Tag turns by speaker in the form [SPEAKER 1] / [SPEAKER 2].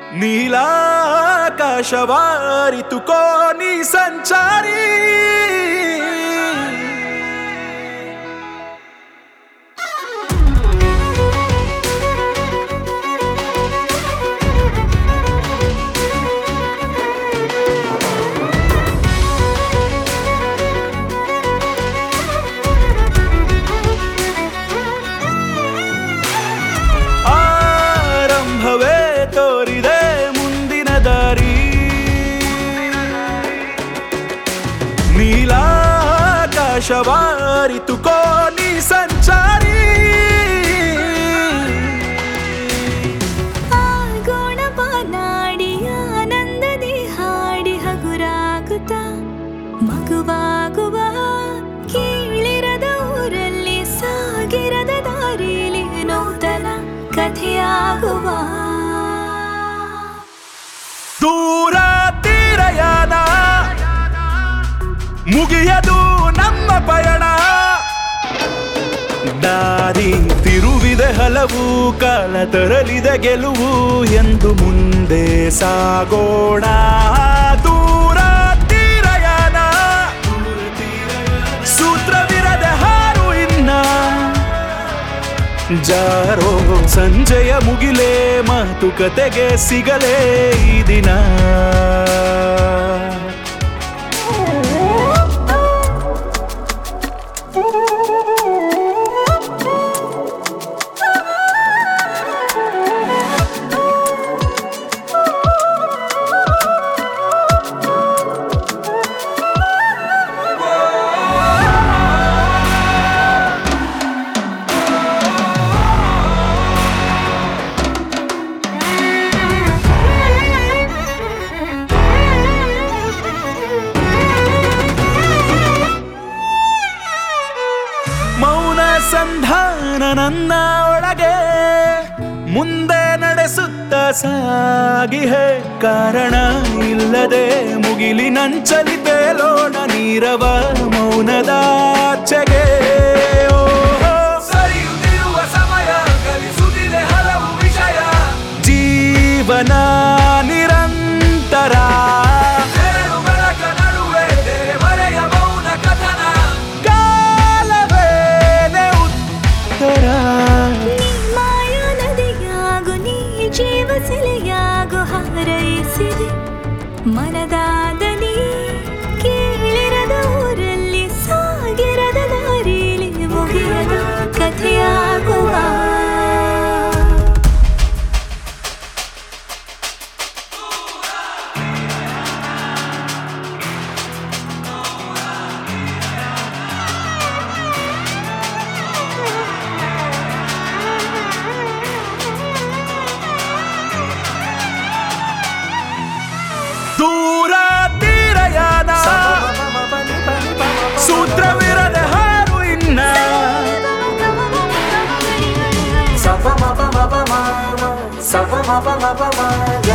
[SPEAKER 1] ನೀಲಾಕಾಶವಾರಿತುಕೋ ನೀ ಸಂಚಾರಿ ಆರಂಭವೇ ತೋರಿದೆ ಮುಂದಿನ ದಾರಿ ನೀಲಾಕಾಶವಾರಿತುಕೋ ನೀ ಸಂಚಾರಿ
[SPEAKER 2] ಆಗೋಣ ಬಾನಾಡಿ ಆನಂದದಿ ಹಾಡಿ ಹಗುರಾಗುತ್ತ ಮಗುವಾಗುವ ಕೀಳಿರದ ಊರಲ್ಲಿ ಸಾಗಿರದ ದಾರಿಲಿ ನೂತನ ಕಥೆಯಾಗುವ
[SPEAKER 1] ದೂರ ತೀರಯಾನ ಮುಗಿಯದು ನಮ್ಮ ಪಯಣ ದಾರಿ ತಿರುವಿದೆ ಹಲವು ಕಾಲ ತರಲಿದೆ ಗೆಲುವು ಎಂದು ಮುಂದೆ ಸಾಗೋಣ ದೂರ ತೀರಯಾನ ಸೂತ್ರವಿರದೆ ಹಾರು ಇನ್ನ ಜಾರೋ ಸಂಜೆಯ ಮುಗಿಲೇ ಮಾತುಕತೆಗೆ ಸಿಗಲೇ ಈ ದಿನ ಮೌನ ಸಂಧಾನ ನನ್ನ ಒಳಗೆ ಮುಂದೆ ನಡೆಸುತ್ತ ಸಾಗಿಹೆ ಕಾರಣ ಇಲ್ಲದೆ ಮುಗಿಲಿನಂಚಲಿ ತೇಲೋಣ ನೀರವ ಮೌನದಾಚೆಗೆ ಸರಿಯುತ್ತಿರುವ ಸಮಯ ಕಲಿಸುತ್ತಿದೆ ಹಲವು ವಿಷಯ ಜೀವನ ನಿರಂತರ ಬೆಳಕ ನಡುವೆ ತೆರೆಮರೆಯ ಮೌನ ಕಥನ ಕಾಲವೇನೆ ಉತ್ತರ
[SPEAKER 2] ನೀ ಮಾಯಾ ನದಿಯಾಗು ನೀ ಜೀವ ಸೆಲೆಯಾಗು ಹಾರೈಸಿದೆ ಮನದಾದ ನೀ ಕೇಳಿರದ ಊರಲ್ಲಿ ಸಾಗಿರದ ದಾರಿಲಿ ಮುಗಿಯದ ಕಥೆಯಾಗುವ
[SPEAKER 1] ದೂರ ತೀರಯಾನ ಸೂತ್ರವಿರದೆ ಹಾರು ಇನ್ನ
[SPEAKER 3] Sa pa ma pa ma pa ma, sa pa ma pa ma pa ma,